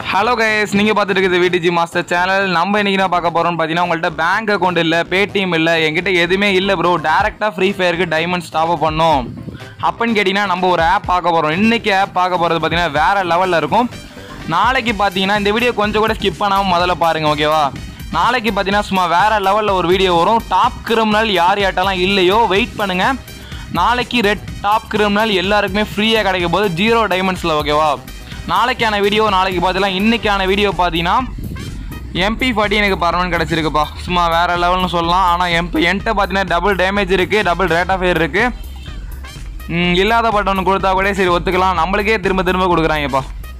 hello guys நீங்கள் பார்த்துட்டு இருக்குது விடிஜி மாஸ்டர் சேனல் நம்ம இன்னைக்கு நான் பார்க்க போகிறோம்னு பார்த்தீங்கன்னா உங்கள்கிட்ட பேங்க் அக்கௌண்ட் இல்லை பேடிஎம் இல்லை என்கிட்ட எதுவுமே இல்லை ப்ரோ டேரெக்டாக ஃப்ரீ ஃபயருக்கு டைமண்ட் ஸ்டாப் பண்ணோம் அப்பன்னு கேட்டிங்கன்னா நம்ம ஒரு ஆப் பார்க்க போகிறோம் இன்றைக்கி ஆப் பார்க்க போகிறது பார்த்தீங்கன்னா வேறு லெவலில் இருக்கும் நாளைக்கு பார்த்தீங்கன்னா இந்த வீடியோ கொஞ்சம் கூட ஸ்கிப் பண்ணாமல் முதல்ல பாருங்கள் ஓகேவா நாளைக்கு பார்த்தீங்கன்னா சும்மா வேறு லெவலில் ஒரு வீடியோ வரும் டாப் கிரிமினல் யார் யார்ட்டெல்லாம் இல்லையோ வெயிட் பண்ணுங்கள் நாளைக்கு ரெட் டாப் கிரிமினல் எல்லாருக்குமே ஃப்ரீயாக கிடைக்க போது ஜீரோ டைமண்ட்ஸில் ஓகேவா நாளைக்கான வீடியோ நாளைக்கு பார்த்துலாம் இன்றைக்கான வீடியோ பார்த்தீங்கன்னா எம்பி ஃபார்ட்டி எனக்கு பர்மனன்ட் கிடச்சிருக்குப்பா சும்மா வேறு லெவல்னு சொல்லலாம் ஆனால் எம்பி என்கிட்ட பார்த்தீங்கன்னா டபுள் டேமேஜ் இருக்குது டபுள் ரேட் ஆஃப் ஃபயர் இருக்குது இல்லாத பட்டன் கொடுத்தா கூட சரி ஒத்துக்கலாம் நம்மளுக்கே திரும்ப திரும்ப கொடுக்குறாங்கப்பா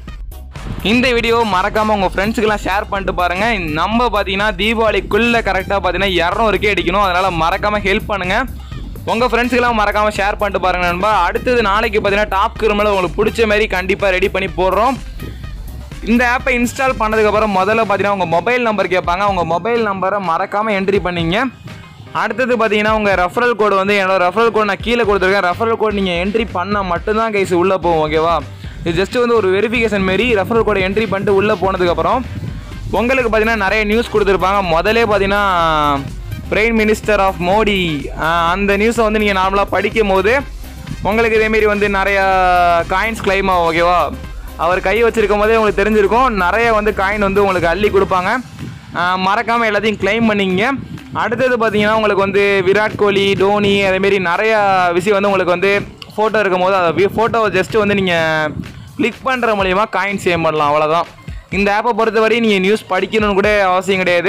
இந்த வீடியோ மறக்காமல் உங்கள் ஃப்ரெண்ட்ஸுக்கெல்லாம் ஷேர் பண்ணிட்டு பாருங்கள் நம்ம பார்த்தீங்கன்னா தீபாவளிக்குள்ளே கரெக்டாக பார்த்தீங்கன்னா இரநூறுக்கே அடிக்கணும் அதனால் மறக்காமல் ஹெல்ப் பண்ணுங்கள் உங்கள் ஃப்ரெண்ட்ஸுக்கெல்லாம் மறக்காமல் ஷேர் பண்ணிட்டு பாருங்க நண்பா அடுத்தது நாளைக்கு பார்த்தீங்கன்னா டாப் கிருமில் உங்களுக்கு பிடிச்ச மாதிரி கண்டிப்பாக ரெடி பண்ணி போடுறோம் இந்த ஆப்பை இன்ஸ்டால் பண்ணதுக்கப்புறம் முதல்ல பார்த்தீங்கன்னா உங்கள் மொபைல் நம்பர் கேட்பாங்க உங்கள் மொபைல் நம்பரை மறக்காமல் என்ட்ரி பண்ணிங்க அடுத்தது பார்த்தீங்கன்னா உங்கள் ரெஃபரல் கோடு வந்து என்னோட ரெஃபரல் கோட் நான் கீழே கொடுத்துருக்கேன் ரெஃபரல் கோட் நீங்கள் என்ட்ரி பண்ணால் மட்டும்தான் கைஸ் உள்ளே போகும் ஓகேவா இது ஜஸ்ட் வந்து ஒரு வெரிஃபிகேஷன் மாரி ரெஃபரல் கோடை என்ட்ரி பண்ணிட்டு உள்ளே போனதுக்கப்புறம் உங்களுக்கு பார்த்தீங்கன்னா நிறைய நியூஸ் கொடுத்துருப்பாங்க முதலே பார்த்தீங்கன்னா பிரைம் மினிஸ்டர் ஆஃப் மோடி ஆஹ், அந்த நியூஸை வந்து நீங்கள் நார்மலாக படிக்கும் போது உங்களுக்கு இதேமாரி வந்து நிறையா காயின்ஸ் கிளைம் ஆகும் ஓகேவா அவர் கை வச்சிருக்கும் போதே உங்களுக்கு தெரிஞ்சிருக்கும் நிறைய வந்து காயின் வந்து உங்களுக்கு அள்ளி கொடுப்பாங்க ஆஹ், மறக்காம எல்லாத்தையும் கிளைம் பண்ணிங்க அடுத்தது பார்த்தீங்கன்னா உங்களுக்கு வந்து விராட் கோலி டோனி அதேமாரி நிறைய விஷயம் வந்து உங்களுக்கு வந்து ஃபோட்டோ இருக்கும் போது அதை ஃபோட்டோவை ஜஸ்ட் வந்து நீங்கள் கிளிக் பண்ணுற மூலிமா காயின் சேவ் பண்ணலாம் அவ்வளோதான் இந்த ஆப்பை பொறுத்தவரை நீங்கள் நியூஸ் படிக்கணும்னு கூட அவசியம் கிடையாது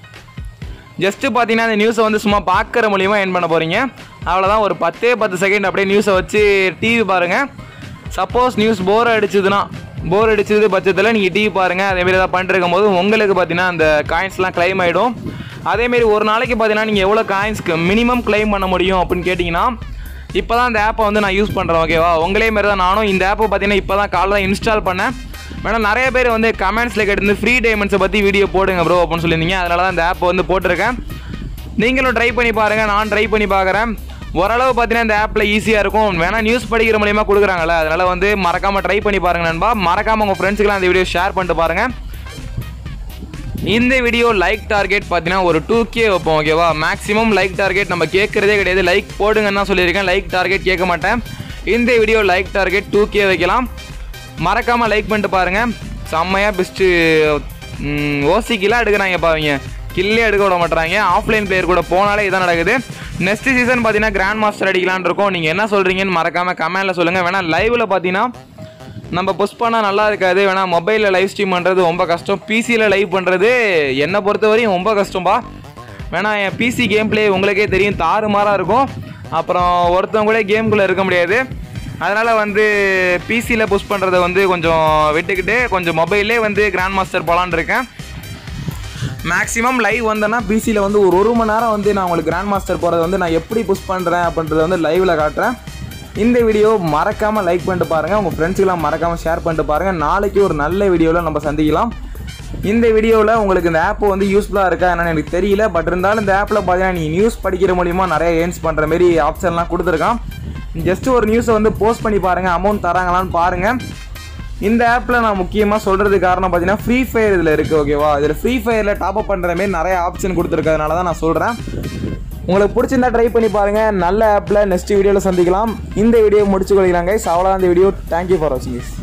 ஜஸ்ட்டு பார்த்தீங்கன்னா அந்த நியூஸை வந்து சும்மா பார்க்குற மூலியமா என் பண்ண போகிறீங்க அவ்வளோதான் ஒரு பத்தே பத்து செகண்ட் அப்படியே நியூஸை வச்சு டிவி பாருங்கள் சப்போஸ் நியூஸ் போர் அடிச்சதுன்னா போர் அடிச்சது பட்சத்தில் நீங்கள் டிவி பாருங்கள் அதேமாரி ஏதாவது பண்ணிருக்கும் போது உங்களுக்கு பார்த்தீங்கன்னா அந்த காயின்ஸ்லாம் claim ஆகிடும் அதேமாரி ஒரு நாளைக்கு பார்த்தீங்கன்னா நீங்கள் எவ்வளோ காயின்ஸ்க்கு மினிமம் claim பண்ண முடியும் அப்படின்னு கேட்டிங்கன்னா இப்போ தான் இந்த ஆப்பை வந்து நான் யூஸ் பண்ணுறேன் ஓகேவா உங்களே மாரி தான் நானும் இந்த ஆப்பை பார்த்தீங்கன்னா இப்போ தான் காலைல தான் இன்ஸ்டால் பண்ணேன் மேடம் நிறைய பேர் வந்து கமெண்ட்ஸில் கேட்டு ஃப்ரீ டைமண்ட்ஸை பற்றி வீடியோ போடுங்க ப்ரோ அப்படின்னு சொல்லியிருந்தீங்க அதனால தான் இந்த ஆப்பை வந்து போட்டிருக்கேன் நீங்களும் ட்ரை பண்ணி பாருங்கள் நான் ட்ரை பண்ணி பார்க்குறேன் ஓரளவு பார்த்தீங்கன்னா இந்த ஆப்பில் ஈஸியாக இருக்கும் வேணா நியூஸ் படிக்கிற மூலியமாக கொடுக்குறாங்கல்ல அதனால் வந்து மறக்காமல் ட்ரை பண்ணி பாருங்க நண்பா மறக்காமல் உங்கள் ஃப்ரெண்ட்ஸுக்கெல்லாம் அந்த வீடியோ ஷேர் பண்ணிட்டு பாருங்கள் இந்த வீடியோ லைக் டார்கெட் பார்த்தீங்கன்னா ஒரு டூ கே வைப்போம் ஓகேவா மேக்ஸிமம் லைக் டார்கெட் நம்ம கேட்குறதே கிடையாது லைக் போடுங்கன்னு தான் சொல்லியிருக்கேன் லைக் டார்கெட் கேட்க மாட்டேன் இந்த video like target two K வைக்கலாம் மறக்காமல் லைக் பண்ணிட்டு பாருங்கள் செம்மையாக பெஸ்ட்டு ஓசிக்கெலாம் எடுக்கிறாங்கப்பா அவங்க கில்லே எடுக்க விட மாட்டாங்க ஆஃப்லைன் பிளேயர் கூட போனாலே இதான் நடக்குது நெக்ஸ்ட் சீசன் பார்த்தீங்கன்னா கிராண்ட் மாஸ்டர் அடிக்கலான்னு இருக்கோம் நீங்கள் என்ன சொல்கிறீங்கன்னு மறக்காமல் கமெண்ட்டில் சொல்லுங்கள் வேணா லைவில் பார்த்தீங்கன்னா நம்ம புஷ் பண்ணால் நல்லா இருக்காது வேணா மொபைலில் லைவ் ஸ்ட்ரீம் பண்ணுறது ரொம்ப கஷ்டம் பிசியில் லைவ் பண்ணுறது என்னை பொறுத்தவரையும் ரொம்ப கஷ்டம்பா வேணா என் பிசி கேம் பிளே உங்களுக்கே தெரியும் தாறுமாறாக இருக்கும் அப்புறம் ஒருத்தவங்க கூட கேம்குள்ளே இருக்க முடியாது அதனால் வந்து பிசியில் புஷ் பண்ணுறத வந்து கொஞ்சம் விட்டுக்கிட்டு கொஞ்சம் மொபைல்லே வந்து கிராண்ட் மாஸ்டர் போகலான்னு இருக்கேன் மேக்ஸிமம் லைவ் வந்தேன்னா பிசியில் வந்து ஒரு ஒரு மணி நேரம் வந்து நான் உங்களுக்கு கிராண்ட் மாஸ்டர் போகிறத வந்து நான் எப்படி புஷ் பண்ணுறேன் அப்படின்றத வந்து லைவில் காட்டுறேன் இந்த வீடியோ மறக்காமல் லைக் பண்ணிட்டு பாருங்கள் உங்கள் ஃப்ரெண்ட்ஸுக்கெல்லாம் மறக்காமல் ஷேர் பண்ணிட்டு பாருங்கள் நாளைக்கு ஒரு நல்ல வீடியோவில் நம்ம சந்திக்கலாம் இந்த வீடியோவில் உங்களுக்கு இந்த ஆப் வந்து யூஸ்ஃபுல்லாக இருக்கா என்னன்னு எனக்கு தெரியல பட் இருந்தாலும் இந்த ஆப்பில் பார்த்தீங்கன்னா நீ நியூஸ் படிக்கிற மூலிமா நிறைய ஏர்ன்ஸ் பண்ணுற மாரி ஆப்ஷன்லாம் கொடுத்துருக்கான் ஜஸ்ட் ஒரு நியூஸை வந்து போஸ்ட் பண்ணி பாருங்கள் அமௌண்ட் தராங்களான்னு பாருங்கள் இந்த ஆப்பில் நான் முக்கியமாக சொல்கிறது காரணம் பார்த்தீங்கன்னா ஃப்ரீ ஃபயர் இதில் இருக்குது ஓகேவா இதில் ஃப்ரீ ஃபயரில் டாப் அப் பண்ணுற மாதிரி நிறைய ஆப்ஷன் கொடுத்துருக்கறதுனால தான் நான் சொல்கிறேன் உங்களுக்கு பிடிச்சிருந்தா ட்ரை பண்ணி பாருங்கள் நல்ல ஆப்பில் நெக்ஸ்ட் வீடியோவில் சந்திக்கலாம் இந்த வீடியோ முடிச்சு கொள்கிறாங்க அவ்வளோதான் இந்த வீடியோ தேங்க்யூ ஃபார் வாட்சிங்